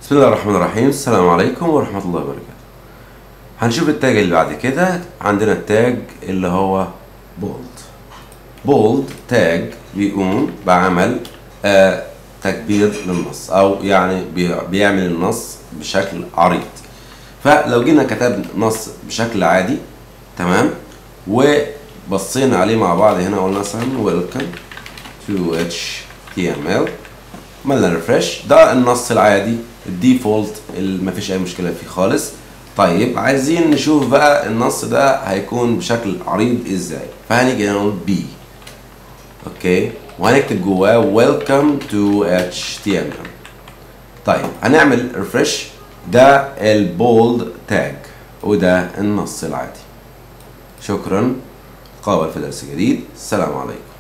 بسم الله الرحمن الرحيم السلام عليكم ورحمة الله وبركاته هنشوف التاج اللي بعد كده عندنا التاج اللي هو بولد بولد تاج بيقوم بعمل آه تكبير للنص او يعني بي- بيعمل النص بشكل عريض فلو جينا كتبنا نص بشكل عادي تمام وبصينا عليه مع بعض هنا قلنا مثلا ويلكم تو HTML عملنا ريفرش ده النص العادي الديفولت اللي مفيش اي مشكله فيه خالص طيب عايزين نشوف بقى النص ده هيكون بشكل عريض ازاي فهنيجي هنا نقول بي اوكي وهنكتب جواه welcome to HTML طيب هنعمل ريفرش ده البولد تاج وده النص العادي شكرا قابل في درس جديد السلام عليكم